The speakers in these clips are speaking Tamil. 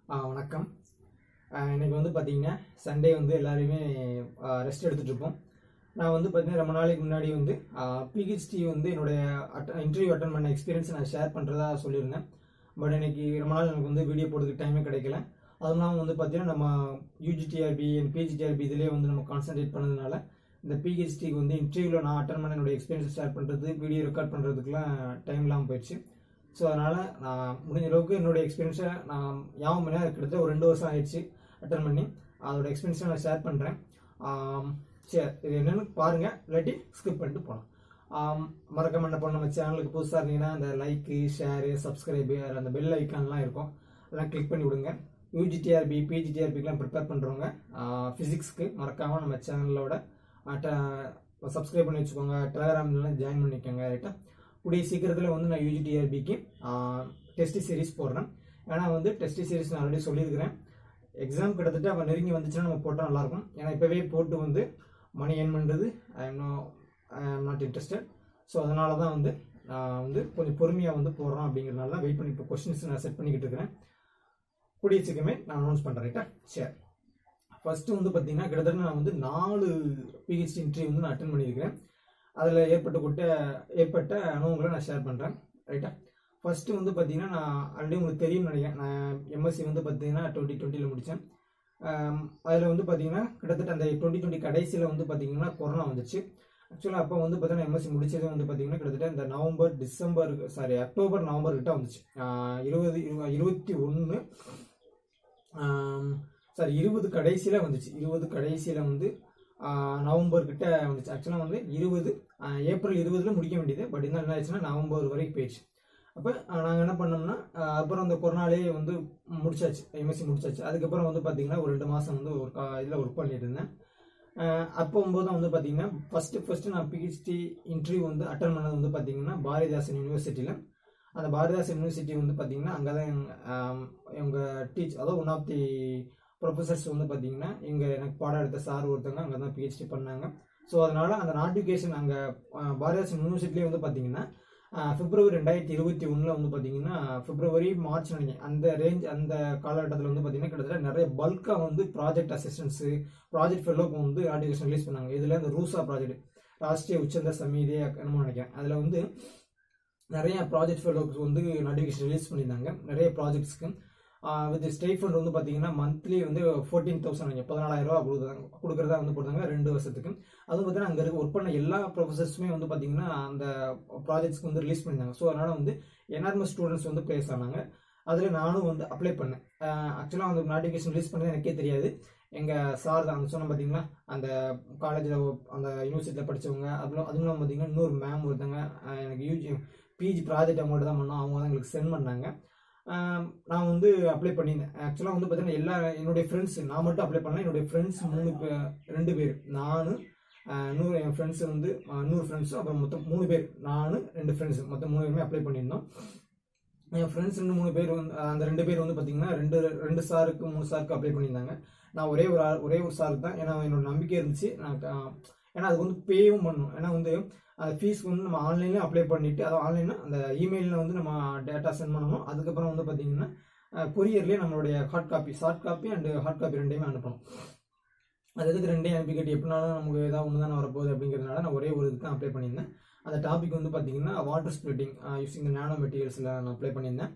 ஆ வணக்கம் ஆ, இன்னைக்கு வந்து பார்த்தீங்கன்னா சண்டே வந்து எல்லாருமே ரெஸ்ட் எடுத்துட்டு இருப்போம் நான் வந்து பார்த்தீங்கன்னா ரொம்ப நாளைக்கு முன்னாடி வந்து பிஹெச்டி வந்து என்னுடைய அட்ட இன்டர்வியூ அட்டன் பண்ண எக்ஸ்பீரியன்ஸ் நான் ஷேர் பண்ணுறதா சொல்லியிருந்தேன் பட் இன்னைக்கு ரொம்ப நாள் எனக்கு வந்து வீடியோ போடுறதுக்கு டைமே கிடைக்கல அதுவும் இல்லாமல் வந்து பார்த்தீங்கன்னா நம்ம யூஜிடிஆர்பி அண்ட் பிஜிடிஆர்பி இதிலே வந்து நம்ம கான்சென்ட்ரேட் பண்ணதுனால இந்த பிஹெச்டிக்கு வந்து இன்டர்வியூவில் நான் அட்டன் பண்ண என்னுடைய எக்ஸ்பீரியன்ஸ் ஷேர் பண்ணுறது வீடியோ ரெக்கார்ட் பண்ணுறதுக்குலாம் டைம் இல்லாமல் போயிடுச்சு ஸோ அதனால் நான் முடிஞ்ச அளவுக்கு என்னோட எக்ஸ்பீரியன்ஸை நான் ஞாபகம் பண்ண கிட்டத்தட்ட ஒரு ரெண்டு வருஷம் ஆயிடுச்சு அட்டன் பண்ணி அதோட எக்ஸ்பீரியன்ஸை நான் ஷேர் பண்ணுறேன் சரி இது என்னென்னு பாருங்கள் இல்லாட்டி ஸ்கிப் பண்ணிட்டு போகலாம் மறக்காம என்ன பண்ண நம்ம சேனலுக்கு புதுசாக இருந்தீங்கன்னா அந்த லைக்கு ஷேரு சப்ஸ்கிரைபு அந்த பெல் ஐக்கான்லாம் இருக்கும் அதெல்லாம் கிளிக் பண்ணி விடுங்க யூஜிடிஆர்பி பிஜிடிஆர்பிக்கெலாம் ப்ரிப்பேர் பண்ணுறவங்க ஃபிசிக்ஸ்க்கு மறக்காமல் நம்ம சேனலோட சப்ஸ்கிரைப் பண்ணி வச்சுக்கோங்க டெலகிராம்லாம் ஜாயின் பண்ணிக்கோங்க ரைட்டா கூடிய சீக்கிரத்தில் வந்து நான் யூஜிடிஆர்பிக்கு டெஸ்ட் சீரிஸ் போடுறேன் ஏன்னா வந்து டெஸ்ட் சீரிஸ் நான் ஆல்ரெடி சொல்லியிருக்கிறேன் எக்ஸாம் கிட்டத்தட்ட அவன் நெருங்கி வந்துச்சுன்னா நம்ம போட்டால் நல்லாயிருக்கும் ஏன்னா இப்போவே போட்டு வந்து மணி ஏர்ன் பண்ணுறது I am no I am not interested so அதனால தான் வந்து நான் வந்து கொஞ்சம் பொறுமையாக வந்து போடுறோம் அப்படிங்கிறனால தான் வெயிட் பண்ணி இப்போ கொஸ்டின்ஸ் நான் செட் பண்ணிக்கிட்டு இருக்கிறேன் கூடிய சீக்கிரமே நான் அனௌன்ஸ் பண்ணுறேன் ரைட்டா சரி ஃபஸ்ட்டு வந்து பார்த்தீங்கன்னா கிட்டத்தட்ட நான் வந்து நாலு பிஹெச்டி இன்டர்வியூ வந்து நான் அட்டன் பண்ணியிருக்கிறேன் அதில் ஏற்பட்ட கொட்ட ஏற்பட்ட அனுபவங்களை நான் ஷேர் பண்ணுறேன் ரைட்டா ஃபஸ்ட்டு வந்து பார்த்தீங்கன்னா நான் ஆல்ரெடி உங்களுக்கு தெரியும்னு நினைக்கிறேன் நான் எம்எஸ்சி வந்து பார்த்தீங்கன்னா டுவெண்ட்டி டுவெண்ட்டியில் முடித்தேன் அதில் வந்து பார்த்தீங்கன்னா கிட்டத்தட்ட அந்த டுவெண்ட்டி டுவெண்ட்டி கடைசியில் வந்து பார்த்தீங்கன்னா கொரோனா வந்துச்சு ஆக்சுவலாக அப்போ வந்து பார்த்தீங்கன்னா எம்எஸ்சி முடிச்சது வந்து பார்த்தீங்கன்னா கிட்டத்தட்ட இந்த November December sorry October November கிட்ட வந்துச்சு ஆஹ் இருபது இரு- இருபத்தி ஒன்று சாரி இருபது கடைசியில் வந்துச்சு இருபது கடைசியில் வந்து ஆஹ் நவம்பர் கிட்ட வந்துச்சு ஆக்சுவலாக வந்து இருபது ஆஹ் ஏப்ரல் இருபதுல முடிக்க வேண்டியது பட் இருந்தாலும் என்ன ஆச்சுன்னா நவம்பர் வரைக்கும் போயிடுச்சு அப்போ நாங்கள் என்ன பண்ணோம்னா ஆஹ் அப்புறம் அந்த கொரோனாலே வந்து முடிச்சாச்சு எம்எஸ்சி முடிச்சாச்சு அதுக்கப்புறம் வந்து பார்த்தீங்கன்னா ஒரு ரெண்டு மாதம் வந்து ஒரு இதில் ஒர்க் பண்ணிட்டு இருந்தேன் ஆஹ் அப்போ போது வந்து பார்த்தீங்கன்னா ஃபஸ்ட்டு ஃபஸ்ட்டு நான் பிஹெச்டி இன்டர்வியூ வந்து அட்டன் பண்ணது வந்து பார்த்தீங்கன்னா பாரதிதாசன் யூனிவர்சிட்டியில் அந்த பாரதிதாசன் யூனிவர்சிட்டி வந்து பார்த்தீங்கன்னா அங்கே தான் எங்கள் டீச் அதாவது ஒன் ஆஃப் தி ப்ரொஃபசர்ஸ் வந்து பார்த்தீங்கன்னா இங்கே எனக்கு பாடம் எடுத்த சார் ஒருத்தவங்க அங்கே தான் பிஹெச்டி பண்ணாங்க ஸோ அதனால அந்த நோட்டிஃபிகேஷன் அங்கே பாரதிதாசன் யூனிவர்சிட்டிலே வந்து பார்த்தீங்கன்னா ஆஹ் பிப்ரவரி ரெண்டாயிரத்தி இருபத்தி ஒன்றில் வந்து பார்த்தீங்கன்னா பிப்ரவரி மார்ச் நினைக்கிறேன் அந்த ரேஞ்ச் அந்த காலகட்டத்தில் வந்து பார்த்தீங்கன்னா கிட்டத்தட்ட நிறைய பல்காக வந்து ப்ராஜெக்ட் அசிஸ்டன்ஸு ப்ராஜெக்ட் ஃபெல்லோக்கு வந்து நோட்டிஃபிகேஷன் ரிலீஸ் பண்ணாங்க இதில் இந்த ரூசா ப்ராஜெக்ட் ராஷ்ட்ரிய உச்சந்த சமிதி என்னமோ நினைக்கிறேன் அதில் வந்து நிறைய ப்ராஜெக்ட் ஃபெல்லோக்கு வந்து நோட்டிஃபிகேஷன் ரிலீஸ் பண்ணியிருந்தாங்க நிறைய ப்ராஜெக்ட்ஸ்க்கு வித் ஸ்டேஃபண்ட் வந்து பார்த்தீங்கன்னா மந்த்லி வந்து ஃபோர்டீன் தௌசண்ட் பதினாலாயிரம் ரூபா கொடுக்குறாங்க கொடுக்குறதா வந்து போட்டாங்க ரெண்டு வருஷத்துக்கு அதுவும் பார்த்தீங்கன்னா அங்கே இருக்க ஒர்க் பண்ண எல்லா ப்ரொஃபசர்ஸுமே வந்து பார்த்தீங்கன்னா அந்த ப்ராஜெக்ட்ஸ்க்கு வந்து ரிலீஸ் பண்ணியிருந்தாங்க ஸோ அதனால் வந்து என்ஆர்எஸ் ஸ்டூடெண்ட்ஸ் வந்து ப்ளேஸ் ஆனாங்க அதில் நானும் வந்து அப்ளை பண்ணேன் ஆக்சுவலாக அந்த நோட்டிஃபிகேஷன் ரிலீஸ் பண்ணது எனக்கே தெரியாது எங்கள் சார் தான் அந்த சொன்ன பார்த்தீங்களா அந்த காலேஜில் அந்த யூனிவர்சிட்டியில் படித்தவங்க அதுவும் அதுவும் இல்லாமல் பார்த்தீங்கன்னா இன்னொரு மேம் ஒருத்தங்க அஹ் எனக்கு யூஜி பிஜி ப்ராஜெக்ட் அவங்கள்ட்ட தான் பண்ணோம் அவங்க தான் எங்களுக்கு சென்ட் பண்ணாங்க ஆஹ் நான் வந்து அப்ளை பண்ணியிருந்தேன் ஆக்சுவலாக வந்து பார்த்தீங்கன்னா எல்லா என்னுடைய ஃப்ரெண்ட்ஸ் நான் மட்டும் அப்ளை பண்ணல என்னுடைய ஃப்ரெண்ட்ஸ் மூணு பேர் ரெண்டு பேர் நான் இன்னொரு என் ஃப்ரெண்ட்ஸ் வந்து ஆஹ் இன்னொரு ஃப்ரெண்ட்ஸும் அப்புறம் மொத்தம் மூணு பேர் நான் ரெண்டு ஃப்ரெண்ட்ஸ் மொத்தம் மூணு பேருமே அப்ளை பண்ணியிருந்தோம் என் ஃப்ரெண்ட்ஸ் ரெண்டு மூணு பேர் வந்து அந்த ரெண்டு பேர் வந்து பார்த்தீங்கன்னா ரெண்டு ரெண்டு சாருக்கு மூணு சாருக்கு அப்ளை பண்ணியிருந்தாங்க நான் ஒரே ஒரு ஆள் ஒரே ஒரு சாருக்கு தான் ஏன்னா என்னோட நம்பிக்கை இருந்துச்சு நான் க- ஏன்னா அதுக்கு வந்து பேவும் பண்ணணும் ஏன்னா வந்து அந்த ஃபீஸ் வந்து நம்ம ஆன்லைன்லேயும் அப்ளை பண்ணிவிட்டு அதாவது ஆன்லைனில் அந்த இமெயிலில் வந்து நம்ம டேட்டா சென்ட் பண்ணணும் அதுக்கப்புறம் வந்து பார்த்தீங்கன்னா கொரியர்லேயே நம்மளுடைய hard copy soft copy and hard copy ரெண்டையுமே அனுப்பணும் அது எதுக்கு ரெண்டையும் அனுப்பிக்கிட்டு எப்படினாலும் நமக்கு ஏதாவது ஒன்று தானே வரப்போகுது அப்படிங்கிறதுனால நான் ஒரே ஒரு இதுக்கு தான் அப்ளை பண்ணியிருந்தேன் அந்த டாபிக் வந்து பார்த்தீங்கன்னா வாட்டர் ஸ்பிளிட்டிங் யூஸிங் நானோ மெட்டீரியல்ஸில் நான் அப்ளை பண்ணியிருந்தேன்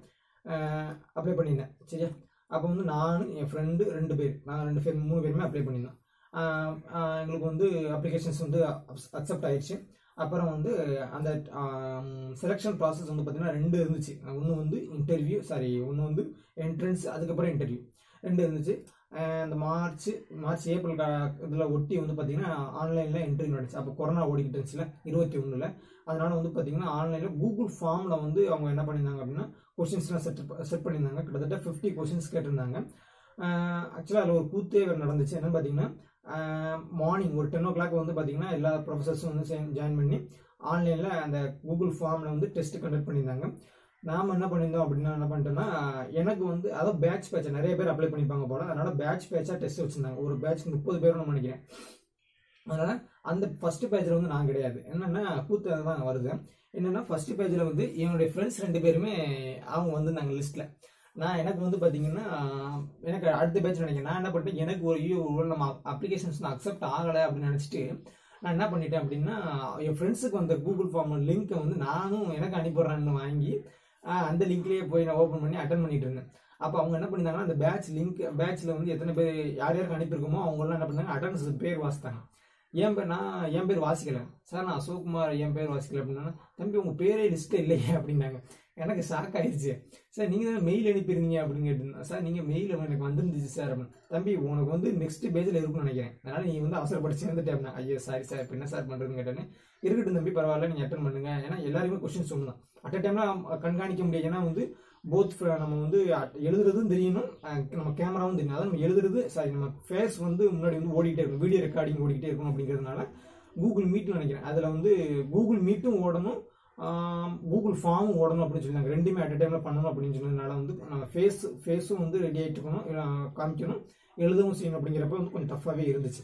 அப்ளை பண்ணியிருந்தேன் சரியா அப்போ வந்து நான் என் ஃப்ரெண்டு ரெண்டு பேர் நாங்கள் ரெண்டு பேர் மூணு பேருமே அப்ளை பண்ணியிருந்தோம் ஆஹ் ஆஹ் எங்களுக்கு வந்து அப்ளிகேஷன்ஸ் வந்து அக்செப்ட் ஆயிடுச்சு அப்புறம் வந்து அந்த செலெக்ஷன் ப்ராசஸ் வந்து பார்த்தீங்கன்னா ரெண்டு இருந்துச்சு ஒன்று வந்து இன்டர்வியூ சாரி ஒன்று வந்து என்ட்ரன்ஸ் அதுக்கப்புறம் இன்டர்வியூ ரெண்டு இருந்துச்சு ஆஹ் இந்த மார்ச் மார்ச் ஏப்ரல் இதில் ஒட்டி வந்து பார்த்தீங்கன்னா ஆன்லைனில் இன்டர்வியூ நடந்துச்சு அப்போ கொரோனா ஓடிக்கிட்டு இருந்துச்சுல இருபத்தி ஒன்றில் அதனால வந்து பார்த்தீங்கன்னா ஆன்லைனில் கூகுள் ஃபார்மில் வந்து அவங்க என்ன பண்ணியிருந்தாங்க அப்படின்னா கொஷின்ஸ்லாம் செட் செட் பண்ணியிருந்தாங்க கிட்டத்தட்ட ஃபிஃப்டி கொஷின்ஸ் கேட்டிருந்தாங்க ஆக்சுவலாக அதில் ஒரு கூத்தே வேறு நடந்துச்சு என்னன்னு பார்த்தீங்கன்னா மார்னிங் ஒரு டென் ஓ கிளாக் வந்து பார்த்தீங்கன்னா எல்லா ப்ரொஃபஸர்ஸும் வந்து ஜாயின் பண்ணி ஆன்லைனில் அந்த கூகுள் ஃபார்மில் வந்து டெஸ்ட் கண்டக்ட் பண்ணியிருந்தாங்க நாம் என்ன பண்ணியிருந்தோம் அப்படின்னா என்ன பண்ணிட்டோம்னா எனக்கு வந்து அதாவது பேட்ச் பேட்ச் நிறைய பேர் அப்ளை பண்ணிப்பாங்க போல அதனால பேட்ச் பேட்சாக டெஸ்ட் வச்சுருந்தாங்க ஒரு பேட்ச் முப்பது பேரும் நினைக்கிறேன் அதனால அந்த ஃபர்ஸ்ட் பேஜில் வந்து நான் கிடையாது என்னன்னா கூத்து தான் வருது என்னன்னா ஃபர்ஸ்ட் பேஜில் வந்து என்னுடைய ஃப்ரெண்ட்ஸ் ரெண்டு பேருமே அவங்க வந்திருந்தாங்க லிஸ்ட்டில் நான் எனக்கு வந்து பார்த்தீங்கன்னா எனக்கு அடுத்த பேட்ச் நினைக்கிறேன் நான் என்ன பண்ணிட்டேன் எனக்கு ஒரு ஐயோ ஒரு நம்ம அப்ளிகேஷன்ஸ் அக்செப்ட் ஆகலை அப்படின்னு நினச்சிட்டு நான் என்ன பண்ணிட்டேன் அப்படின்னா என் ஃப்ரெண்ட்ஸுக்கு வந்த கூகுள் ஃபார்ம் லிங்க்கை வந்து நானும் எனக்கு அனுப்பிடுறான்னு வாங்கி ஆஹ், அந்த லிங்க்லேயே போய் நான் ஓப்பன் பண்ணி அட்டன் பண்ணிட்டு இருந்தேன் அப்போ அவங்க என்ன பண்ணிருந்தாங்கன்னா அந்த பேட்ச் லிங்க் பேட்ச்ல வந்து எத்தனை பேர் யார் யாருக்கு அனுப்பியிருக்கோமோ அவங்களாம் என்ன பண்ணாங்க அட்டன்ஸ் பேர் வாசித்தாங்க என் பேர் நான் என் பேர் வாசிக்கல சார் நான் அசோக்குமார் என் பேர் வாசிக்கல அப்படின்னா தம்பி உங்க பேரே லிஸ்ட் இல்லையே அப்படின்னாங்க எனக்கு ஷாக் ஆயிடுச்சு சார் நீங்க தான் மெயில் அனுப்பியிருந்தீங்க அப்படின்னு கேட்டிருந்தேன் சார் நீங்க மெயில் எனக்கு வந்துருந்துச்சு சார் அப்படின்னு தம்பி உனக்கு வந்து நெக்ஸ்ட் பேஜில் இருக்கும்னு நினைக்கிறேன் அதனால நீ வந்து அவசரப்பட்டு சேர்ந்துட்டே அப்படின்னா ஐயோ சாரி சார் இப்போ என்ன சார் பண்றதுன்னு கேட்டேன்னு இருக்கட்டும் தம்பி பரவாயில்ல நீங்க அட்டன் பண்ணுங்க ஏன்னா எல்லாருமே கொஸ்டின் சொல்லணும் அட் அ டைம்ல கண்காணிக்க முடியாது ஏன்னா வந்து போத் நம்ம வந்து at- எழுதுறதும் தெரியணும் அஹ் நம்ம கேமராவும் தெரியும் அதாவது நம்ம எழுதுறது சாரி நம்ம ஃபேஸ் வந்து முன்னாடி வந்து ஓடிக்கிட்டே இருக்கணும் வீடியோ ரெக்கார்டிங் ஓடிக்கிட்டே இருக்கணும் அப்படிங்கிறதுனால கூகுள் மீட்னு நினைக்கிறேன் அதில் வந்து கூகுள் மீட்டும் ஓடணும் கூகுள் ஃபார்மும் ஓடணும் அப்படின்னு சொல்லியிருந்தாங்க ரெண்டுமே அட் டைமில் பண்ணணும் அப்படின்னு சொன்னதுனால வந்து நம்ம ஃபேஸ் ஃபேஸும் வந்து ரெடி ஆகிட்டு இருக்கணும் அஹ் காமிக்கணும் எழுதவும் செய்யணும் அப்படிங்கிறப்ப வந்து கொஞ்சம் டஃப்பாகவே இருந்துச்சு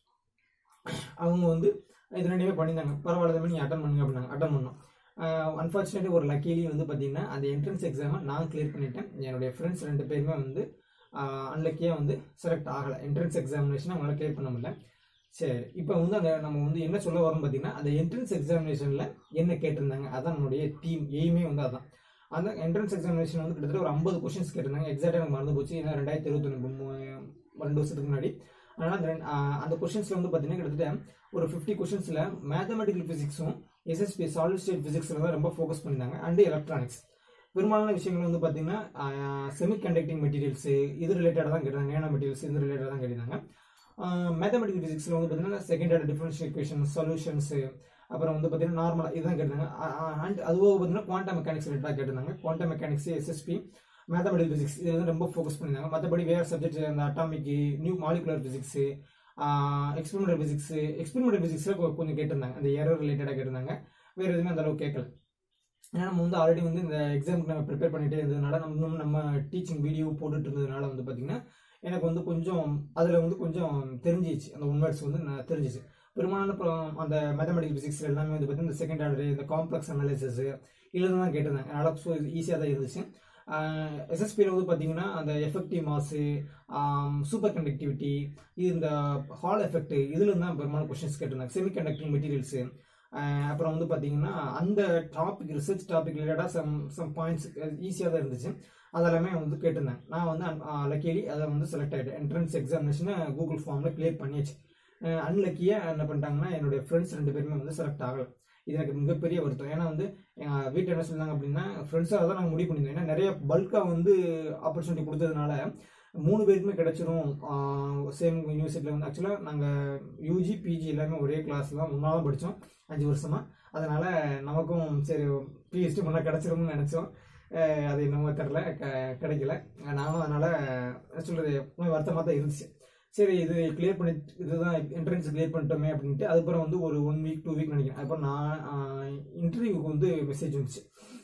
அவங்க வந்து இது ரெண்டுமே பண்ணியிருந்தாங்க பரவாயில்ல தம்பி நீங்கள் அட்டன் பண்ணுங்க அப்படின்னாங்க அட்டன் பண்ணோம் அன்ஃபார்ச்சுனேட்லி ஒரு லக்கிலி வந்து பார்த்தீங்கன்னா அந்த என்ட்ரன்ஸ் எக்ஸாமை நான் கிளியர் பண்ணிட்டேன் என்னுடைய ஃப்ரெண்ட்ஸ் ரெண்டு பேருமே வந்து அன்லக்கியாக வந்து செலக்ட் ஆகலை என்ட்ரன்ஸ் எக்ஸாமினேஷன் அவங்களால கிளியர் பண்ண முடியல சரி இப்போ வந்து அந்த நம்ம வந்து என்ன சொல்ல வரோம் பார்த்தீங்கன்னா அந்த என்ட்ரன்ஸ் எக்ஸாமினேஷனில் என்ன கேட்டிருந்தாங்க அதான் நம்மளுடைய டீம் எய்மே வந்து அதான் அந்த என்ட்ரன்ஸ் எக்ஸாமினேஷன் வந்து கிட்டத்தட்ட ஒரு ஐம்பது கொஷின்ஸ் கேட்டிருந்தாங்க எக்ஸாக்டாக எனக்கு மறந்து போச்சு ஏன்னா ரெண்டாயிரத்தி இருபத்தொன்று ரெண்டு வருஷத்துக்கு முன்னாடி அதனால் அந்த ரெண்டு- ஆஹ் அந்த கொஷின்ஸில் வந்து பார்த்தீங்கன்னா கிட்டத்தட்ட ஒரு ஃபிஃப்டி கொஷின்ஸில் மேத்தமெட்டிக்கல் ஃபிசிக்ஸும் எஸ்எஸ்பி சாலிட் ஸ்டேட் ஃபிசிக்ஸில் தான் ரொம்ப ஃபோக்கஸ் பண்ணியிருந்தாங்க அண்ட் எலக்ட்ரானிக்ஸ் பெரும்பாலான விஷயங்கள் வந்து பார்த்தீங்கன்னா செமி கண்டக்டிங் மெட்டீரியல்ஸ் இது ரிலேட்டடாக தான் கேட்டாங்க நேனோ மெட்டீரியல்ஸ் இது ரிலேட்டடாக தான் கேட்டிருந்தாங்க மேத்தமெட்டிக்கல் ஃபிசிக்ஸில் வந்து பார்த்தீங்கன்னா second order differential equation solutions அப்புறம் வந்து பார்த்தீங்கன்னா நார்மலாக இதுதான் கேட்டாங்க அண்ட் அதுவும் பார்த்தீங்கன்னா குவாண்டம் மெக்கானிக்ஸ் ரிலேட்டடாக கேட்டிருந்தாங்க quantum mechanics SSP mathematical physics இது வந்து ரொம்ப ஃபோக்கஸ் பண்ணியிருந்தாங்க மற்றபடி வேறு சப்ஜெக்ட் அந்த atomic new molecular physics experimental physics experimental ஃபிசிக்ஸில் கொஞ்சம் கேட்டிருந்தாங்க அந்த எரர் ரிலேட்டடாக கேட்டிருந்தாங்க வேறு எதுவுமே அந்த அளவுக்கு கேட்கல ஏன்னா நம்ம வந்து ஆல்ரெடி வந்து இந்த எக்ஸாமுக்கு நம்ம ப்ரிப்பேர் பண்ணிட்டே இருந்ததுனால நம்ம இன்னும் நம்ம டீச்சிங் வீடியோ போட்டுட்டு இருந்ததுனால வந்து பார்த்தீங்கன்னா எனக்கு வந்து கொஞ்சம் அதில் வந்து கொஞ்சம் தெரிஞ்சிச்சு அந்த ஒன் வேர்ட்ஸ் வந்து நான் தெரிஞ்சிச்சு பெரும்பாலான அப்புறம் அந்த மேத்தமெட்டிக்கல் ஃபிசிக்ஸ் எல்லாமே வந்து பார்த்தீங்கன்னா இந்த செகண்ட் ஆர்டர் இந்த காம்ப்ளெக்ஸ் அனாலிசிஸ் இதில் தான் கேட்டிருந்தாங்க அதனால் ஸோ ஈஸியாக தான் இருந்துச்சு எஸ்எஸ்பியில் வந்து பார்த்தீங்கன்னா அந்த எஃபெக்டிவ் மாசு சூப்பர் கண்டக்டிவிட்டி இது இந்த ஹால் எஃபெக்ட் இதுல தான் பெரும்பாலும் கொஸ்டின்ஸ் கேட்டிருந்தாங்க செமி கண்டக்டிங் மெட்டீரியல்ஸு அப்புறம் வந்து பார்த்தீங்கன்னா அந்த டாபிக் ரிசர்ச் டாபிக் ரிலேட்டடாக சம் சம் பாயிண்ட்ஸ் ஈஸியாக தான் இருந்துச்சு அதெல்லாமே வந்து கேட்டிருந்தாங்க நான் வந்து லக்கிலி அதை வந்து செலக்ட் ஆகிட்டேன் என்ட்ரன்ஸ் எக்ஸாமினேஷனை கூகுள் ஃபார்மில் கிளியர் பண்ணியாச்சு அன்லக்கியாக என்ன பண்ணிட்டாங்கன்னா என்னுடைய ஃப்ரெண்ட்ஸ் ரெண்டு பேருமே வந்து செலக்ட் ஆகலை இது எனக்கு மிகப்பெரிய வருத்தம் ஏன்னா வந்து எங்கள் வீட்டில் என்ன சொன்னாங்க அப்படின்னா ஃப்ரெண்ட்ஸாக தான் நாங்கள் முடிவு பண்ணியிருந்தோம் ஏன்னா நிறைய பல்காக வந்து ஆப்பர்ச்சுனிட்டி கொடுத்ததுனால மூணு பேருக்குமே கிடைச்சிரும் சேம் யூனிவர்சிட்டியில் வந்து ஆக்சுவலாக நாங்கள் யூஜி பிஜி எல்லாமே ஒரே கிளாஸ் தான் ஒன்றா தான் படித்தோம் அஞ்சு வருஷமாக அதனால் நமக்கும் சரி பிஹெச்டி பண்ணால் கிடச்சிரும்னு நினச்சோம் அஹ் அது என்னமோ தெரில க கிடைக்கல நானும் அதனால் சொல்கிறது கொஞ்சம் வருத்தமாக தான் இருந்துச்சு சரி இது கிளியர் பண்ணி இதுதான் என்ட்ரன்ஸ் கிளியர் பண்ணிட்டோமே அப்படின்ட்டு அதுக்கப்புறம் வந்து ஒரு ஒன் வீக் டூ வீக் நினைக்கிறேன் அதுக்கப்புறம் நான் இன்டர்வியூக்கு வந்து மெசேஜ் வந்துச்சு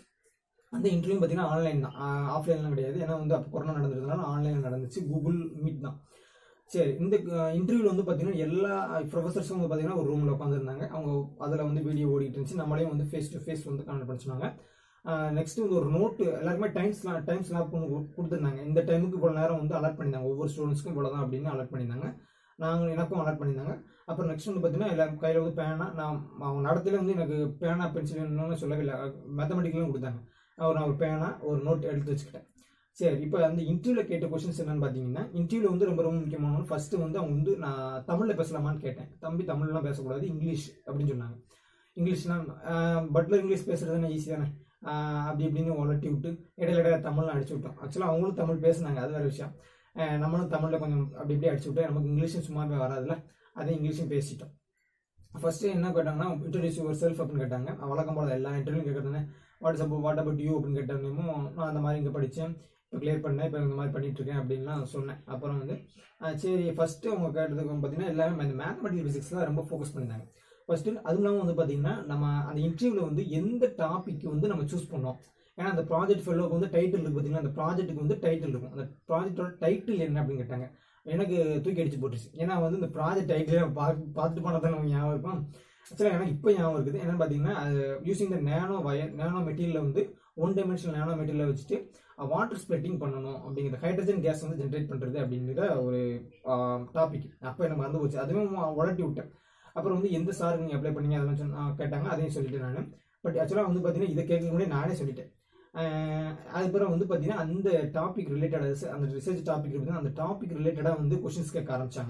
அந்த இன்டர்வியூ பார்த்தீங்கன்னா ஆன்லைன் தான் ஆஃப்லைன்லாம் கிடையாது ஏன்னா வந்து அப்போ கொரோனா நடந்ததுனால ஆன்லைனில் நடந்துச்சு கூகுள் மீட் தான் சரி இந்த இன்டர்வியூவில் வந்து பார்த்தீங்கன்னா எல்லா ப்ரொஃபஸர்ஸும் வந்து பார்த்தீங்கன்னா ஒரு ரூமில் உட்காந்துருந்தாங்க அவங்க அதில் வந்து வீடியோ ஓடிட்டு இருந்துச்சு நம்மளையும் வந்து ஃபேஸ் டு ஃபேஸ் வந்து கனெக்ட் பண்ண சொன்னாங்க நெக்ஸ்ட் வந்து ஒரு நோட்டு எல்லாருமே டைம்ஸ் டைம் ஸ்லாப் பண்ணி கொடுத்துருந்தாங்க இந்த டைமுக்கு இவ்வளோ நேரம் வந்து அலர்ட் பண்ணியிருந்தாங்க ஒவ்வொரு ஸ்டூடெண்ட்ஸ்க்கும் இவ்வளோ தான் அப்படின்னு அலர்ட் பண்ணியிருந்தாங்க நாங்கள் எனக்கும் அலர்ட் பண்ணியிருந்தாங்க அப்புறம் நெக்ஸ்ட் வந்து பார்த்தீங்கன்னா எல்லாரும் கையில் வந்து பேனா நான் அவங்க நடத்தில வந்து எனக்கு பேனா பென்சில் வேணும்னு சொல்லவே இல்லை மேத்தமெட்டிக்கலும் கொடுத்தாங்க அவர் நான் ஒரு பேனா ஒரு நோட் எடுத்து வச்சுக்கிட்டேன் சரி இப்போ அந்த இன்டர்வியூவில் கேட்ட கொஸ்டின்ஸ் என்னன்னு பார்த்தீங்கன்னா இன்டர்வியூவில் வந்து ரொம்ப ரொம்ப முக்கியமான ஃபர்ஸ்ட் வந்து அவங்க வந்து நான் தமிழில் பேசலாமான்னு கேட்டேன் தம்பி தமிழ்லாம் பேசக்கூடாது இங்கிலீஷ் அப்படின்னு சொன்னாங்க இங்கிலீஷ்னா பட்லர் இங்கிலீஷ் பேசுறது ஈஸி தானே ஆஹ் அப்படி இப்படின்னு உலட்டி விட்டு இடையில இடையில தமிழ்லாம் அடிச்சு விட்டோம் ஆக்சுவலாக அவங்களும் தமிழ் பேசுனாங்க அது வேற விஷயம் ஆஹ் நம்மளும் தமிழில் கொஞ்சம் அப்படி இப்படி அடிச்சு விட்டு நமக்கு இங்கிலீஷும் சும்மாவே வராதுல்ல அதே இங்கிலீஷும் பேசிட்டோம் ஃபர்ஸ்ட் என்ன கேட்டாங்கன்னா இன்ட்ரடியூஸ் யுவர் செல்ஃப் அப்படின்னு கேட்டாங்க வழக்கம் போல எல்லா இன்டர்வியூ கேட்கறதுனே what's up what about you அப்படின்னு கேட்டோன்னே நான் அந்த மாதிரி இங்கே படித்தேன் இப்போ கிளியர் பண்ணேன் இப்போ இந்த மாதிரி பண்ணிட்டு இருக்கேன் அப்படின்லாம் சொன்னேன் அப்புறம் வந்து ஆஹ் சரி ஃபர்ஸ்ட் அவங்க கேட்டதுக்கு வந்து பார்த்தீங்கன்னா எல்லாமே இந்த மேத்தமெட்டிக்கல் ஃபிசிக்ஸ் தான் ரொம்ப ஃபோக்கஸ் பண்ணியிருந்தாங்க ஃபர்ஸ்ட் அதுவும் இல்லாமல் வந்து பார்த்தீங்கன்னா நம்ம அந்த இன்டர்வியூவில் வந்து எந்த டாபிக் வந்து நம்ம சூஸ் பண்ணோம் ஏன்னா அந்த ப்ராஜெக்ட் ஃபெல்லோக்கு வந்து டைட்டில் இருக்கு பார்த்தீங்கன்னா அந்த ப்ராஜெக்ட்டுக்கு வந்து டைட்டில் இருக்கும் அந்த ப்ராஜெக்டோட டைட்டில் என்ன அப்படின்னு கேட்டாங்க எனக்கு தூக்கி அடிச்சு போட்டுருச்சு ஏன்னா வந்து இந்த ப்ராஜெக்ட் டைட்டில் பார்த்து பார்த்துட்டு போனால் தான் நமக்கு ஞாபகம் இருக்கும் ஆக்சுவலாக எனக்கு இப்போ ஞாபகம் இருக்குது என்னன்னு பார்த்தீங்கன்னா அது using the nano wire nano மெட்டீரியலில் வந்து ஒன் டைமென்ஷனல் நானோ மெட்டீரியல் வச்சுட்டு வாட்டர் ஸ்ப்ளிட்டிங் பண்ணணும் அப்படிங்கிற ஹைட்ரஜன் கேஸ் வந்து ஜென்ரேட் பண்ணுறது அப்படிங்கிற ஒரு டாபிக் அப்போ எனக்கு மறந்து போச்சு அதுவும் உலட்டி விட்டேன் அப்புறம் வந்து எந்த சார் நீங்கள் அப்ளை பண்ணீங்க அதெல்லாம் சொன்ன கேட்டாங்க அதையும் சொல்லிட்டேன் நான் பட் ஆக்சுவலாக வந்து பார்த்தீங்கன்னா இதை கேட்க முன்னாடி நானே சொல்லிட்டேன் அதுக்கப்புறம் வந்து பார்த்தீங்கன்னா அந்த டாபிக் ரிலேட்டடாக அந்த ரிசர்ச் டாபிக் இருக்குது அந்த டாபிக் ரிலேட்டடாக வந்து கொஷின்ஸ் கேட்க ஆரம்பிச்சாங்க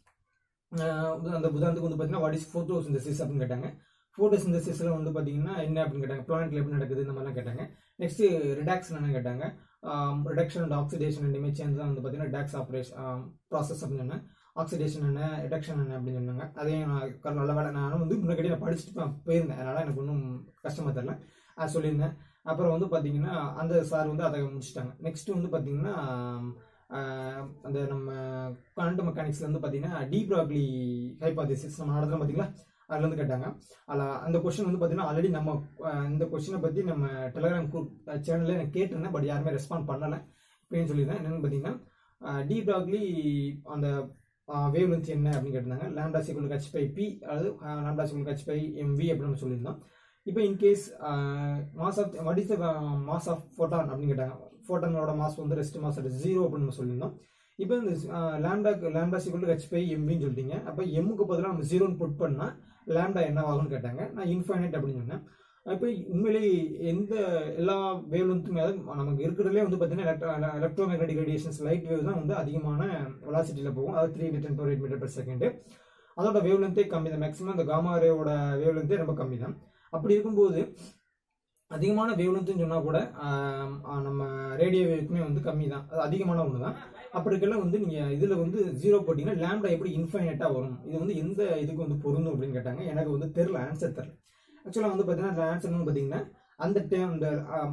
அந்த உதாரணத்துக்கு வந்து பார்த்தீங்கன்னா வாட் இஸ் ஃபோட்டோ சிந்தசிஸ் அப்படின்னு கேட்டாங்க ஃபோட்டோ சிந்தசிஸில் வந்து பார்த்தீங்கன்னா என்ன அப்படின்னு கேட்டாங்க பிளானட்ல எப்படி நடக்குது இந்த மாதிரிலாம் கேட்டாங்க நெக்ஸ்ட் ரிடாக்ஷன் என்ன கேட்டாங்க ரிடக்ஷன் அண்ட் ஆக்சிடேஷன் ரெண்டுமே சேர்ந்து தான் வந்து பார்த்தீங்கன்னா ரிடாக்ஸ் ஆப்ரேஷன் ப்ராசஸ் அப்படின்னு சொன்னேன் ஆக்சிடேஷன் என்ன ரிடக்ஷன் என்ன அப்படின்னு சொன்னாங்க அதையும் நான் நல்ல வேலை நானும் வந்து முன்னாடி நான் படிச்சுட்டு போயிருந்தேன் அதனால் எனக்கு ஒன்றும் கஷ்டமாக தெரில அது சொல்லியிருந்தேன் அப்புறம் வந்து பார்த்தீங்கன்னா அந்த சார் வந்து அதை முடிச்சிட்டாங்க நெக்ஸ்ட் வந்து பார்த்தீங்கன்னா அந்த நம்ம குவாண்டம் மெக்கானிக்ஸ்ல வந்து பார்த்தீங்கன்னா டி ப்ராக்லி ஹைபாதிசிஸ் நம்ம நடத்துகிறோம் பார்த்தீங்களா அதுல இருந்து கேட்டாங்க அதில் அந்த கொஸ்டின் வந்து பார்த்தீங்கன்னா ஆல்ரெடி நம்ம இந்த கொஸ்டினை பற்றி நம்ம டெலிகிராம் குரூப் சேனலில் எனக்கு கேட்டிருந்தேன் பட் யாருமே ரெஸ்பாண்ட் பண்ணலை இப்படின்னு சொல்லியிருந்தேன் என்னென்னு பார்த்தீங்கன்னா டி ப்ராக்லி அந்த வேவ் லென்த் என்ன அப்படின்னு கேட்டிருந்தாங்க லேம்டா சிக்குள் கச் பை பி அதாவது லேம்டா சிக்குள் கச் பை எம்வி அப்படின்னு சொல்லியிருந்தோம் இப்போ in case mass of what is the mass of photon அப்படின்னு கேட்டாங்க ஃபோட்டானோட மாஸ் வந்து ரெஸ்ட் மாஸ் ஜீரோ அப்படின்னு நம்ம சொல்லியிருந்தோம் இப்போ இந்த lambda lambda equal h by எம்பின்னு சொல்லிட்டீங்க அப்போ எம்முக்கு பதிலாக நம்ம ஜீரோன்னு புட் பண்ணால் லேம்டா என்ன ஆகும்னு கேட்டாங்க நான் இன்ஃபைனைட் அப்படின்னு சொன்னேன் இப்போ உண்மையிலே எந்த எல்லா வேவ் லென்த்துமே அதாவது நமக்கு இருக்கிறதுலே வந்து பார்த்தீங்கன்னா electromagnetic radiations light wave தான் வந்து அதிகமான வெலாசிட்டியில் போகும் அதாவது three ten power eight meter per second அதோட வேவ் லென்த்தே கம்மி தான் மேக்ஸிமம் அந்த காமா ரேவோட வேவ் லென்த்தே ரொம்ப கம்மி தான் அப்படி இருக்கும்போது அதிகமான வேவ்லென்த்னு சொன்னால் கூட நம்ம ரேடியோ வேவுக்குமே வந்து கம்மி தான் அது அதிகமான ஒன்று தான் அப்படி இருக்கலாம் வந்து நீங்கள் இதில் வந்து ஜீரோ போட்டிங்கன்னா லேம்டா எப்படி இன்ஃபைனட்டாக வரும் இது வந்து எந்த இதுக்கு வந்து பொருந்தும் அப்படின்னு கேட்டாங்க எனக்கு வந்து தெரில ஆன்சர் தெரில ஆக்சுவலாக வந்து பார்த்தீங்கன்னா அந்த ஆன்சர்னு பார்த்தீங்கன்னா அந்த டைம் அந்த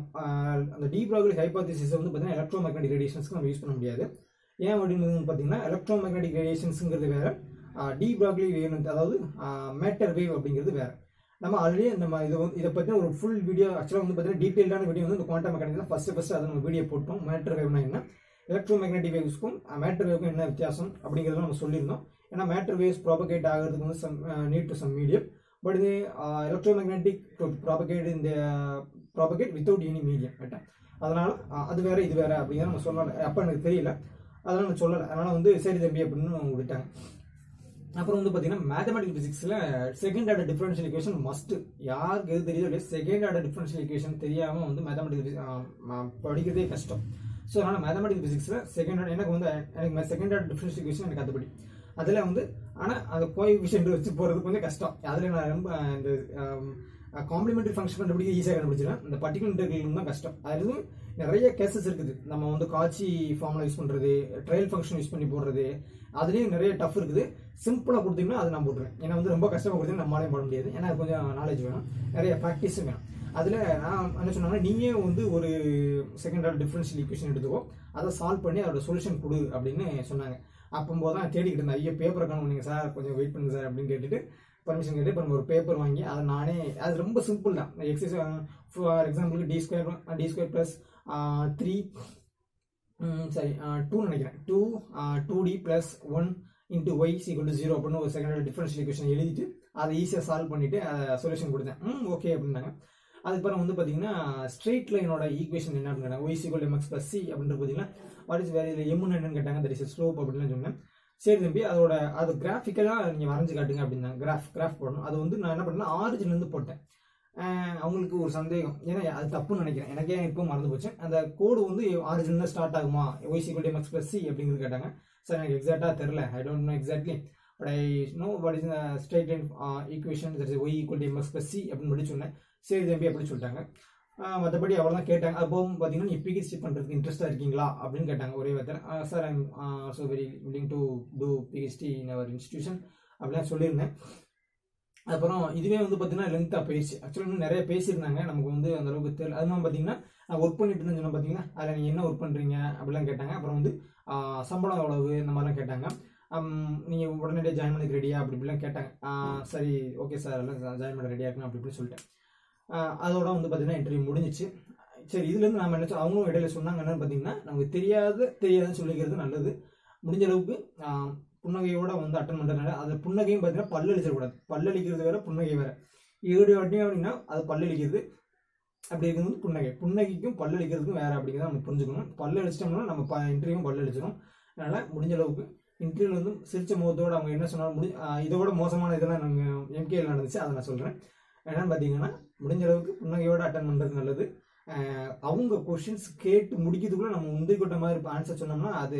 அந்த டீப் ப்ராக்லி ஹைபாதிசிஸ் வந்து பார்த்தீங்கன்னா எலக்ட்ரோ மேக்னட்டிக் ரேடியேஷன்ஸ்க்கு நம்ம யூஸ் பண்ண முடியாது ஏன் அப்படின்னு பார்த்தீங்கன்னா எலக்ட்ரோ மேக்னட்டிக் ரேடியேஷன்ஸுங்கிறது வேற டி ப்ராக்லி வேவ் அதாவது மேட்டர் வேவ் அப்படிங்கிறது வேற நம்ம ஆல்ரெடி நம்ம இது வந்து இதை பற்றி ஒரு ஃபுல் வீடியோ ஆக்சுவலாக வந்து பார்த்தீங்கன்னா டீட்டெயிலான வீடியோ வந்து இந்த குவாண்டம் மெக்கானிக்ஸ் ஃபர்ஸ்ட் ஃபர்ஸ்ட் அதை நம்ம வீடியோ போட்டோம் மேட்டர் வேவ்னா என்ன எலக்ட்ரோ மேக்னட்டிக் வேவ்ஸ்க்கும் மேட்டர் வேவ்க்கும் என்ன வித்தியாசம் அப்படிங்கிறத நம்ம சொல்லியிருந்தோம் ஏன்னா மேட்டர் வேவ்ஸ் ப்ராபகேட் ஆகிறதுக்கு வந்து some need to some medium but இது எலக்ட்ரோ மேக்னட்டிக் டு ப்ராபகேட் இந்த ப்ராபகேட் வித்தவுட் எனி மீடியம் ரைட்டா அதனால அது வேற இது வேற அப்படிங்கிற நம்ம சொல்லலை அப்போ எனக்கு தெரியல அதனால நான் சொல்லலை அதனால வந்து சரி தம்பி அப்படின்னு விட்டாங்க அப்புறம் வந்து பார்த்தீங்கன்னா மேத்தமெட்டிக்கல் ஃபிசிக்ஸில் second order differential equation must யாருக்கு எது தெரியுதோ இல்லையா செகண்ட் ஆர்டர் டிஃபரன்ஷியல் ஈக்குவேஷன் தெரியாமல் வந்து மேத்தமெட்டிக்கல் படிக்கிறதே கஷ்டம் ஸோ அதனால் மேத்தமெட்டிக்கல் ஃபிசிக்ஸில் செகண்ட் ஆர்டர் எனக்கு வந்து எனக்கு செகண்ட் ஆர்டர் டிஃபரன்ஷியல் ஈக்குவேஷன் எனக்கு அதுபடி அதில் வந்து ஆனால் அந்த கோஎஃபிஷியன்ட் வச்சு போகிறது கொஞ்சம் கஷ்டம் அதில் நான் ரொம்ப இந்த காம்ப்ளிமெண்டரி ஃபங்க்ஷன் கண்டுபிடிக்க ஈஸியாக கண்டுபிடிச்சிடலாம் இந்த பர்டிகுலர் இன்டர்கிள் தான் கஷ்டம் அது நிறைய கேசஸ் இருக்குது நம்ம வந்து காட்சி ஃபார்முலா யூஸ் பண்ணுறது ட்ரையல் ஃபங்க்ஷன் யூஸ் பண்ணி போடுறது அதுலேயும் நிறைய டஃப் இருக்குது சிம்பிளாக கொடுத்தீங்கன்னா அது நான் போட்டுருவேன் ஏன்னா வந்து ரொம்ப கஷ்டமாக கொடுத்தீங்கன்னா நம்மளாலையும் போட முடியாது ஏன்னா கொஞ்சம் நாலேஜ் வேணும் நிறைய ப்ராக்டிஸும் வேணும் அதில் நான் என்ன சொன்னேன்னா நீயே வந்து ஒரு செகண்ட் ஆர்டர் டிஃபரன்ஷியல் ஈக்குவேஷன் எடுத்துக்கோ அதை சால்வ் பண்ணி அதோட சொல்யூஷன் கொடு அப்படின்னு சொன்னாங்க அப்போது தான் தேடிக்கிட்டு இருந்தேன் ஐயோ பேப்பரை காணும் நீங்கள் சார் கொஞ்சம் வெயிட் பண்ணுங்க சார் அப்படின்னு கேட்டுட்டு பர்மிஷன் கேட்டு இப்போ நம்ம ஒரு பேப்பர் வாங்கி அதை நானே அது ரொம்ப சிம்பிள் தான் எக்ஸசைஸ் ஃபார் எக்ஸாம்பிளுக்கு D square D square plus three சரி டூ நினைக்கிறேன் two two D plus one into Y equal to zero அப்படின்னு ஒரு செகண்ட் டிஃபரன்ஷியல் ஈக்குவேஷன் எழுதிட்டு அதை ஈஸியாக சால்வ் பண்ணிட்டு சொல்யூஷன் கொடுத்தேன் ம் ஓகே அப்படின்னாங்க அதுக்கப்புறம் வந்து பார்த்தீங்கன்னா ஸ்ட்ரெயிட் லைனோட ஈக்குவேஷன் என்ன அப்படின்னு Y equal M X plus C அப்படின்றது பார்த்தீங்கன்னா வாட் இஸ் வேறு இதில் எம்னு என்னன்னு கேட்டாங்க தட் இஸ் ஸ்லோப் அப்படின்னு சொன்னேன் சரி தம்பி அதோட அது கிராஃபிக்கலாக நீங்கள் வரைஞ்சு காட்டுங்க அப்படின்னாங்க கிராஃப் கிராஃப் போடணும் அது வந்து நான் என்ன பண்ணேன் ஆரிஜின்லேருந்து போட்டேன் அவங்களுக்கு ஒரு சந்தேகம் ஏன்னா அது தப்புன்னு நினைக்கிறேன் எனக்கே இப்போ மறந்து போச்சு அந்த கோடு வந்து ஆரிஜினில் ஸ்டார்ட் ஆகுமா Y equal M X plus C அப்படிங்கிறது கேட்டாங்க சார் எனக்கு எக்ஸாக்டாக தெரில I don't know exactly but I know what is straight line equation that is Y equal to M X plus C அப்படின்னு சொல்லி சொன்னேன் சரி தம்பி அப்படின்னு சொல்லிட்டாங்க மற்றபடி அவ்வளோதான் கேட்டாங்க அப்போவும் பார்த்தீங்கன்னா நீ பிஹெச்டி பண்ணுறதுக்கு இன்ட்ரெஸ்ட்டாக இருக்கீங்களா அப்படின்னு கேட்டாங்க ஒரே வார்த்தை sir I'm so very willing to do PhD in our institution அப்படிலாம் சொல்லியிருந்தேன் அப்புறம் இதுவே வந்து பார்த்தீங்கன்னா லென்த்தாக போயிடுச்சு ஆக்சுவலாக இன்னும் நிறைய பேசியிருந்தாங்க நமக்கு வந்து அந்த அளவுக்கு தெரியல அதுவும் பார்த்தீங்கன்னா நான் ஒர்க் பண்ணிட்டு இருந்தேன் சொன்னால் பார்த்தீங்கன்னா அதில் நீங்கள் என்ன ஒர்க் பண்ணுறீங்க அப்படிலாம் கேட்டாங்க அப்புறம் வந்து சம்பளம் எவ்வளவு இந்த மாதிரிலாம் கேட்டாங்க நீங்கள் உடனடியாக ஜாயின் பண்ணி ரெடியா அப்படி இப்படிலாம் கேட்டாங்க சரி ஓகே சார் எல்லாம் ஜாயின் பண்ண ரெடியாக இருக்கணும் அப்படி இப்படி சொல்லிட்டேன் அதோட வந்து பார்த்தீங்கன்னா இன்டர்வியூ முடிஞ்சிச்சு சரி இதுலேருந்து நம்ம என்ன அவங்களும் இடையில சொன்னாங்க என்னன்னு பார்த்தீங்கன்னா நமக்கு தெரியாத தெரியாதுன்னு சொல்லிக்கிறது நல்லது முடிஞ்ச அளவுக்கு புன்னகையோட வந்து அட்டன் பண்ணுறதுனால அது புன்னகையும் பார்த்தீங்கன்னா பல்லளிச்சிடக்கூடாது பல்லளிக்கிறது வேற புன்னகை வேற ஏழு வாட்டி அப்படின்னா அது பல்லளிக்கிறது அப்படி இருக்கும்போது புன்னகை புன்னகைக்கும் பல்லு அடிக்கிறதுக்கும் வேற அப்படிங்கிறத நம்ம புரிஞ்சுக்கணும் பல்லு அடிச்சிட்டோம்னா நம்ம இன்டர்வியூ பல்லு அடிச்சிடும் அதனால முடிஞ்ச அளவுக்கு இன்டர்வியூல வந்து சிரிச்ச முகத்தோட அவங்க என்ன சொன்னாலும் முடி ஆஹ் இதோட மோசமான இதெல்லாம் நாங்கள் எம்கேல நடந்துச்சு அதை நான் சொல்கிறேன் என்னன்னு பார்த்தீங்கன்னா முடிஞ்ச அளவுக்கு புன்னகையோட அட்டன் பண்ணுறது நல்லது ஆஹ் அவங்க கொஷின்ஸ் கேட்டு முடிக்கிறதுக்குள்ள நம்ம முந்திரி கொட்ட மாதிரி ஆன்சர் சொன்னோம்னா அது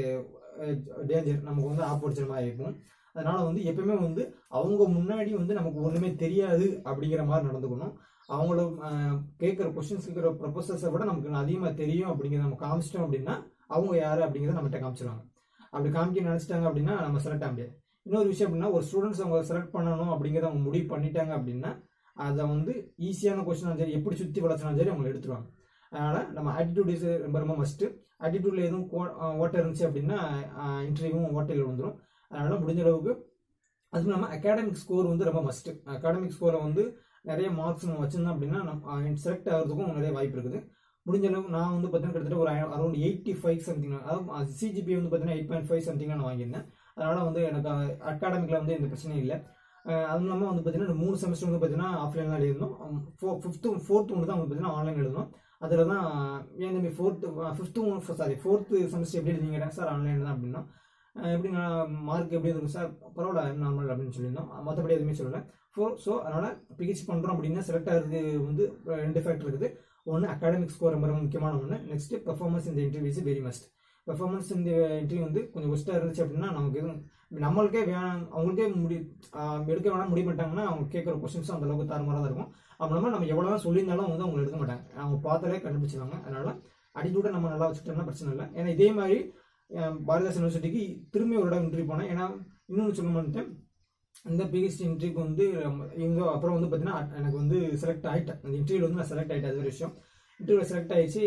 டேஞ்சர் நமக்கு வந்து ஆப்போடிச்ச மாதிரி இருக்கும் அதனால வந்து எப்பயுமே வந்து அவங்க முன்னாடி வந்து நமக்கு ஒன்றுமே தெரியாது அப்படிங்கிற மாதிரி நடந்துக்கணும் அவங்கள கேட்குற கொஸ்டின்ஸ் கேட்குற ப்ரொபோசல்ஸை விட நமக்கு அதிகமாக தெரியும் அப்படிங்கிறத நம்ம காமிச்சிட்டோம் அப்படின்னா அவங்க யார் அப்படிங்கிறத நம்மகிட்ட காமிச்சிருவாங்க அப்படி காமிக்க நினச்சிட்டாங்க அப்படின்னா நம்ம செலக்ட் ஆக முடியாது இன்னொரு விஷயம் அப்படின்னா ஒரு ஸ்டூடெண்ட்ஸ் அவங்க செலக்ட் பண்ணணும் அப்படிங்கிறத அவங்க முடிவு பண்ணிட்டாங்க அப்படின்னா அதை வந்து ஈஸியான கொஸ்டின் சரி எப்படி சுற்றி வளர்ச்சினாலும் சரி அவங்க எடுத்துருவாங்க அதனால் நம்ம ஆட்டிடியூட் இஸ் ரொம்ப ரொம்ப மஸ்ட்டு ஆட்டிடியூட்ல எதுவும் ஓட்டை இருந்துச்சு அப்படின்னா இன்டர்வியூவும் ஓட்டையில் வந்துடும் அதனால் முடிஞ்ச அளவுக்கு அதுவும் இல்லாமல் அகாடமிக் ஸ்கோர் வந்து ரொம்ப மஸ்ட்டு அகாடமிக் ஸ்கோரை வந்து நிறைய மார்க்ஸ் நம்ம வச்சிருந்தோம் அப்படின்னா நம்ம செலக்ட் ஆகிறதுக்கும் நிறைய வாய்ப்பு இருக்குது முடிஞ்ச அளவுக்கு நான் வந்து பார்த்தீங்கன்னா கிட்டத்தட்ட ஒரு அரௌண்ட் எயிட்டி ஃபைவ் சம்திங் அதாவது சிஜிபி வந்து பார்த்தீங்கன்னா எயிட் பாயிண்ட் ஃபைவ் சம்திங் நான் வாங்கியிருந்தேன் அதனால் வந்து எனக்கு அகாடமிக்கில் வந்து எந்த பிரச்சனையும் இல்லை அஹ் அதுவும் இல்லாமல் வந்து பார்த்தீங்கன்னா இந்த மூணு செமஸ்டர் வந்து பார்த்தீங்கன்னா ஆஃப்லைனில் எழுதணும் ஃபோ ஃபிஃப்த்து ஃபோர்த்து ஒன்று தான் வந்து பார்த்தீங்கன்னா ஆன்லைன் எழுதணும் அதில் தான் ஏன் தம்பி fourth fifth sorry fourth semester எப்படி எழுதிங்க சார் ஆன்லைன் தான் அப்படின்னா அஹ் எப்படி நான் மார்க் எப்படி இருக்கும் சார் பரவாயில்ல நார்மல் அப்படின்னு சொல்லியிருந்தோம் மற்றபடி எதுவுமே சொல்லலை ஃபோர் ஸோ அதனால் பிஹெச் பண்ணுறோம் அப்படின்னா செலக்ட் ஆகிறது வந்து ரெண்டு ஃபேக்டர் இருக்குது ஒன்று அகாடமிக் ஸ்கோர் ரொம்ப ரொம்ப முக்கியமான ஒன்று நெக்ஸ்ட் பெர்ஃபார்மன்ஸ் இந்த interview is very must performance இந்த இன்டர்வியூ வந்து கொஞ்சம் ஒஸ்ட்டாக இருந்துச்சு அப்படின்னா நமக்கு எதுவும் நம்மளுக்கே வேணாம் அவங்களுக்கே முடி ஆஹ் எடுக்க வேணாம் முடிவு பண்ணிட்டாங்கன்னா அவங்க கேட்குற கொஸ்டின்ஸும் அந்த அளவுக்கு தாறுமாறாக தான் இருக்கும் அப்போ நம்ம நம்ம எவ்வளோ தான் சொல்லியிருந்தாலும் வந்து அவங்க எடுக்க மாட்டாங்க அவங்க பார்த்தாலே கண்டுபிடிச்சிருவாங்க அதனால அடிக்கூட நம்ம நல்லா வச்சுட்டோம்னா பிரச்சனை இல்லை ஏன்னா இதே மாதிரி அஹ் பாரதிதாசன் யூனிவர்சிட்டிக்கு திரும்பி ஒரு இடம் இன்டர்வியூ போனேன் ஏன்னா இன்னொன்று சொல்ல மாட்டேன் இந்த பிஹெச்டி இன்டர்வியூக்கு வந்து நம்ம- இவங்க அப்புறம் வந்து பார்த்தீங்கன்னா எனக்கு வந்து செலக்ட் ஆகிட்டேன் அந்த இன்டர்வியூல வந்து நான் செலக்ட் ஆகிட்டேன் அது ஒரு விஷயம் இன்டர்வியூல செலக்ட் ஆயிடுச்சு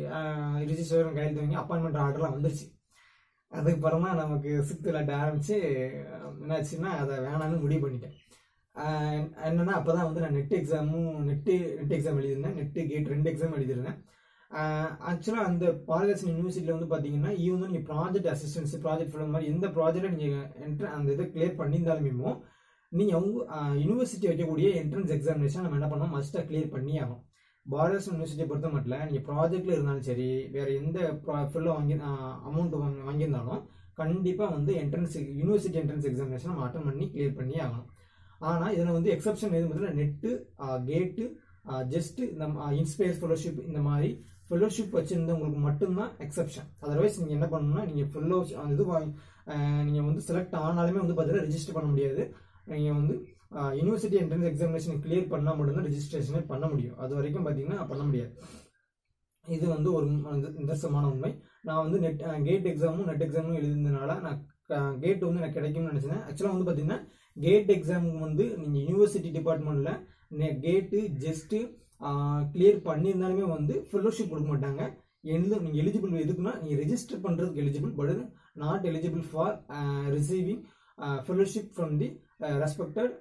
ரிஜிஸ்டர் கையெழுத்து வாங்கி அப்பாயின்மெண்ட் ஆர்டர்லாம் வந்துருச்சு அதுக்கப்புறம் தான் நமக்கு சிக்ஸ்த் விளையாட்ட ஆரம்பிச்சு அஹ், என்னாச்சுன்னா அதை வேணாம்னு முடிவு பண்ணிட்டேன் ஆஹ் என்னன்னா அப்பதான் வந்து நான் நெட் எக்ஸாமும் நெட்டு நெட் எக்ஸாம் எழுதியிருந்தேன் நெட்டு கேட் ரெண்டு எக்ஸாம் எழுதியிருந்தேன் ஆக்சுவலாக அந்த பாரதாசன் யூனிவர்சிட்டியில் வந்து பார்த்தீங்கன்னா ஈவன் நீங்கள் ப்ராஜெக்ட் அசிஸ்டன்ஸ் ப்ராஜெக்ட் ஃபுல் மாதிரி எந்த ப்ராஜெக்டை நீங்கள் என்ட்ர அந்த இதை கிளியர் பண்ணியிருந்தாலுமே நீங்கள் அவங்க யூனிவர்சிட்டி வைக்கக்கூடிய என்ட்ரன்ஸ் எக்ஸாமினேஷன் நம்ம என்ன பண்ணோம் மஸ்ட்டாக கிளியர் பண்ணி ஆகும் பாரதாசன் யூனிவர்சிட்டியை பொறுத்த மட்டும் நீங்கள் ப்ராஜெக்டில் இருந்தாலும் சரி வேறு எந்த ஃபுல்லாக வாங்கி அமௌண்ட் வாங்கியிருந்தாலும் கண்டிப்பாக வந்து என்ட்ரன்ஸ் யூனிவர்சிட்டி என்ட்ரன்ஸ் எக்ஸாமினேஷன் நம்ம அட்டன் பண்ணி கிளியர் பண்ணி ஆகணும் ஆனால் இதில் வந்து எக்ஸப்ஷன் எது பார்த்தீங்கன்னா நெட்டு கேட்டு ஜஸ்ட் இந்த இன்ஸ்பயர் ஃபெலோஷிப் இந்த மாதிரி ஃபெலோஷிப் வச்சிருந்தவங்களுக்கு மட்டும்தான் எக்ஸப்ஷன் அதர்வைஸ் நீங்கள் என்ன பண்ணணும்னா நீங்கள் ஃபெல்லோ அந்த இது நீங்கள் வந்து செலக்ட் ஆனாலுமே வந்து பார்த்தீங்கன்னா ரெஜிஸ்டர் பண்ண முடியாது நீங்கள் வந்து யூனிவர்சிட்டி என்ட்ரன்ஸ் எக்ஸாமினேஷன் கிளியர் பண்ணால் மட்டும்தான் ரெஜிஸ்ட்ரேஷனே பண்ண முடியும் அது வரைக்கும் பார்த்தீங்கன்னா பண்ண முடியாது இது வந்து ஒரு நித- நிதர்சனமான உண்மை நான் வந்து நெட் கேட் எக்ஸாமும் நெட் எக்ஸாமும் எழுதினதுனால நான் கேட் வந்து எனக்கு கிடைக்கும்னு நினச்சேன் ஆக்சுவலாக வந்து பார்த்தீங்கன்னா கேட் எக்ஸாமுக்கு வந்து நீங்கள் யூனிவர்சிட்டி டிபார்ட்மெண்ட்டில் கேட்டு ஜஸ்ட்டு கிளியர் பண்ணியிருந்தாலுமே வந்து ஃபெல்லோஷிப் கொடுக்க மாட்டாங்க எழுத நீங்கள் எலிஜிபிள் எதுக்குன்னா நீங்கள் ரெஜிஸ்டர் பண்ணுறதுக்கு eligible but not eligible for receiving fellowship from the respected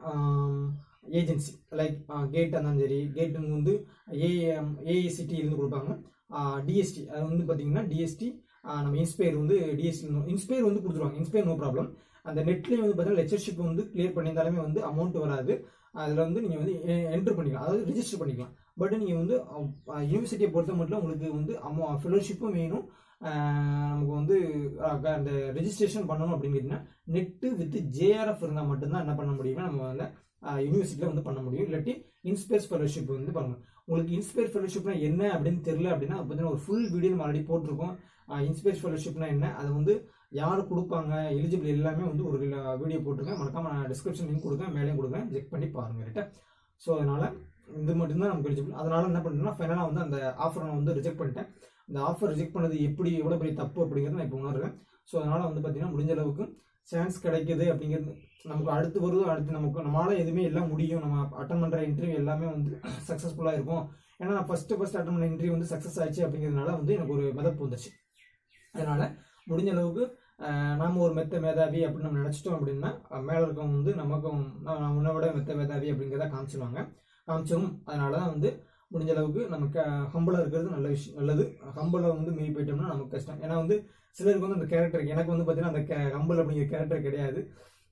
agency like GATE இருந்தாலும் சரி கேட்டுங்க வந்து ஏஎம் ஏஐசிடி இருந்து கொடுப்பாங்க டிஎஸ்டி அது வந்து பார்த்தீங்கன்னா டிஎஸ்டி நம்ம இன்ஸ்பயர் வந்து டிஎஸ்டி இன்ஸ்பயர் வந்து கொடுத்துருவாங்க இன்ஸ்பயர் நோ ப்ராப்ளம் அந்த நெட்லேயும் வந்து பார்த்தீங்கன்னா லெக்சர்ஷிப் வந்து கிளியர் பண்ணியிருந்தாலுமே வந்து அமௌண்ட் வராது அதில் வந்து நீங்கள் வந்து என்ட்ரு பண்ணிக்கலாம் அதாவது ரிஜிஸ்டர் பண்ணிக்கலாம் பட் நீங்கள் வந்து யூனிவர்சிட்டியை பொறுத்த மட்டும் உங்களுக்கு வந்து அமௌ ஃபெலோஷிப்பும் வேணும் ஆஹ் நமக்கு வந்து அஹ் அந்த ரெஜிஸ்ட்ரேஷன் பண்ணணும் அப்படிங்கிறதுனா நெட்டு வித் ஜேஆர்எஃப் இருந்தால் மட்டும்தான் என்ன பண்ண முடியும்னா நம்ம வந்து யூனிவர்சிட்டியில் வந்து பண்ண முடியும் இல்லாட்டி இன்ஸ்பேஸ் ஃபெலோஷிப் வந்து பண்ணணும் உங்களுக்கு இன்ஸ்பயர் ஃபெலோஷிப்னா என்ன அப்படின்னு தெரியல அப்படின்னா அது பார்த்தீங்கன்னா ஒரு ஃபுல் வீடியோ நம்ம ஆல்ரெடி போட்டிருக்கோம் இன்ஸ்பயர் ஃபெலோஷிப்னா என்ன அதை வந்து யார் கொடுப்பாங்க எலிஜிபிள் எல்லாமே வந்து ஒரு வீடியோ போட்டிருக்கேன் மறக்காம நான் டிஸ்கிரிப்ஷன் லிங்க் கொடுக்கேன் மேலேயும் கொடுக்கேன் செக் பண்ணி பாருங்க ரைட்டா ஸோ அதனால இது மட்டும்தான் நமக்கு எலிஜிபிள் அதனால என்ன பண்ணுறேன்னா ஃபைனலாக வந்து அந்த ஆஃபரை நான் வந்து ரிஜெக்ட் பண்ணிட்டேன் இந்த ஆஃபர் ரிஜெக்ட் பண்ணது எப்படி எவ்வளோ பெரிய தப்பு அப்படிங்கிறத நான் இப்போ உணர்றேன் ஸோ அதனால வந்து பார்த்தீங்கன்னா முடிஞ்ச அளவுக்கு சான்ஸ் கிடைக்குது அப்படிங்கிறது நமக்கு அடுத்து வருது அடுத்து நமக்கு நம்மளால எதுவுமே எல்லாம் முடியும் நம்ம அட்டன் பண்ணுற இன்டர்வியூ எல்லாமே வந்து சக்ஸஸ்ஃபுல்லாக இருக்கும் ஏன்னா நான் ஃபஸ்ட்டு ஃபஸ்ட் அட்டன் பண்ண இன்டர்வியூ வந்து சக்ஸஸ் ஆயிடுச்சு அப்படிங்கிறதுனால வந்து எனக்கு ஒரு மிதப்பு வந்துச்சு அதனால முடிஞ்ச அளவுக்கு அஹ், நாம ஒரு மெத்த மேதாவி அப்படின்னு நம்ம நினச்சிட்டோம் அப்படின்னா அஹ், மேல இருக்கவங்க வந்து நமக்கும் நான் நான் உன்னை விட மெத்த மேதாவி அப்படிங்கிறத காமிச்சிருவாங்க காமிச்சிரும் அதனால தான் வந்து முடிஞ்ச அளவுக்கு நமக்கு ஹம்பிளாக இருக்கிறது நல்ல விஷயம் நல்லது ஹம்பிளை வந்து மீறி போயிட்டோம்னா நமக்கு கஷ்டம் ஏன்னா வந்து சிலருக்கு வந்து அந்த கேரக்டர் எனக்கு வந்து பார்த்தீங்கன்னா அந்த ஹம்பிள் அப்படிங்கிற கேரக்டர் கிடையாது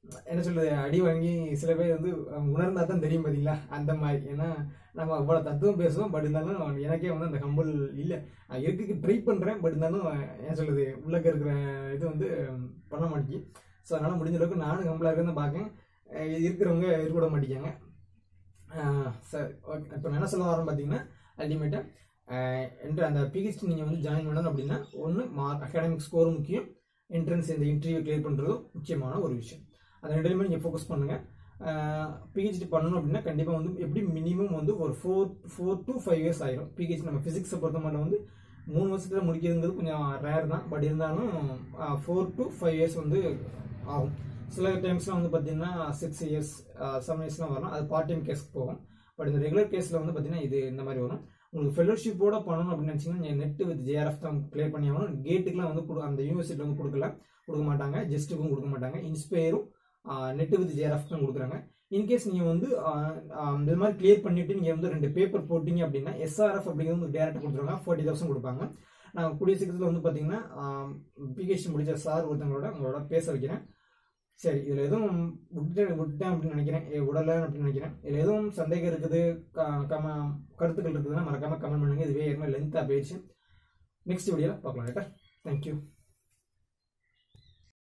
என்ன சொல்றது அடி வாங்கி சில பேர் வந்து உணர்ந்தா தான் தெரியும் பார்த்தீங்களா அந்த மாதிரி ஏன்னா நம்ம அவ்வளோ தத்துவம் பேசுவோம் பட் இருந்தாலும் எனக்கே வந்து அந்த கம்பல் இல்லை இருக்கு ட்ரை பண்ணுறேன் பட் இருந்தாலும் என்ன சொல்றது உள்ளக்க இருக்கிற இது வந்து பண்ண மாட்டேங்கி ஸோ அதனால் முடிஞ்ச அளவுக்கு நானும் கம்பலாக இருக்கிறத பார்க்கேன் அஹ் இருக்கிறவங்க இருக்க விட மாட்டேங்காங்க சார் ஓகே இப்போ நான் என்ன சொல்ல வரேன் பார்த்தீங்கன்னா அல்டிமேட்டாக என்று அந்த பிஹெச்டி நீங்கள் வந்து ஜாயின் பண்ணணும் அப்படின்னா ஒன்று மார்க் அகாடமிக் ஸ்கோரும் முக்கியம் என்ட்ரன்ஸ் இந்த இன்டர்வியூ கிளியர் பண்ணுறதும் முக்கியமான ஒரு விஷயம் அந்த ரெண்டுலையுமே நீங்கள் ஃபோக்கஸ் பண்ணுங்கள் பிஹெச்டி பண்ணணும் அப்படின்னா கண்டிப்பாக வந்து எப்படி மினிமம் வந்து ஒரு four four to five years ஆயிரும் பிஹெச்டி நம்ம ஃபிசிக்ஸை பொறுத்த மட்டும் வந்து மூணு வருஷத்தில் முடிக்கிறதுங்கிறது கொஞ்சம் ரேர் தான் பட் இருந்தாலும் ஃபோர் டு ஃபைவ் இயர்ஸ் வந்து ஆகும் சில டைம்ஸ்லாம் வந்து பார்த்தீங்கன்னா சிக்ஸ் இயர்ஸ் செவன் இயர்ஸ்லாம் வரும் அது பார்ட் டைம் கேஸ்க்கு போகும் பட் இந்த ரெகுலர் கேஸில் வந்து பார்த்தீங்கன்னா இது இந்த மாதிரி வரும் உங்களுக்கு ஃபெலோஷிப்போட பண்ணணும் அப்படின்னு நினச்சிங்கன்னா நீங்கள் நெட் வித் ஜேஆர்எஃப் தான் கிளியர் பண்ணி ஆகணும் கேட்டுக்குலாம் வந்து கொடு அந்த யூனிவர்சிட்டியில் வந்து கொடுக்கல கொடுக்க மாட்டாங்க ஜெஸ்ட்டுக்கும் கொடுக்க மாட்டாங்க இன்ஸ்பயரும் நெட் வித் ஜேஆர்எஃப் தான் கொடுக்குறாங்க இன்கேஸ் நீங்கள் வந்து ஆஹ், ஆஹ், இந்த மாதிரி கிளியர் பண்ணிட்டு நீங்கள் வந்து ரெண்டு பேப்பர் போட்டீங்க அப்படின்னா எஸ்ஆர்எஃப் அப்படிங்கிறது வந்து டேரக்ட் கொடுத்துருவாங்க ஃபார்ட்டி தௌசண்ட் கொடுப்பாங்க நான் கூடிய சீக்கிரத்தில் வந்து பார்த்தீங்கன்னா பிஹெச்டி முடிச்ச சார் ஒருத்தவங்களோட உங்களோட பேச வைக்கிறேன் சரி இதில் எதுவும் விட்டு விட்டேன் அப்படின்னு நினைக்கிறேன் ஏ, விடலை அப்படின்னு நினைக்கிறேன் இதில் எதுவும் சந்தேகம் இருக்குது க- கம கருத்துக்கள் இருக்குதுன்னா மறக்காமல் கமெண்ட் பண்ணுங்கள் இதுவே ஏற்கனவே லென்த்தாக போயிடுச்சு நெக்ஸ்ட் வீடியோவில் பார்க்கலாம் ரைட்டா தேங்க்யூ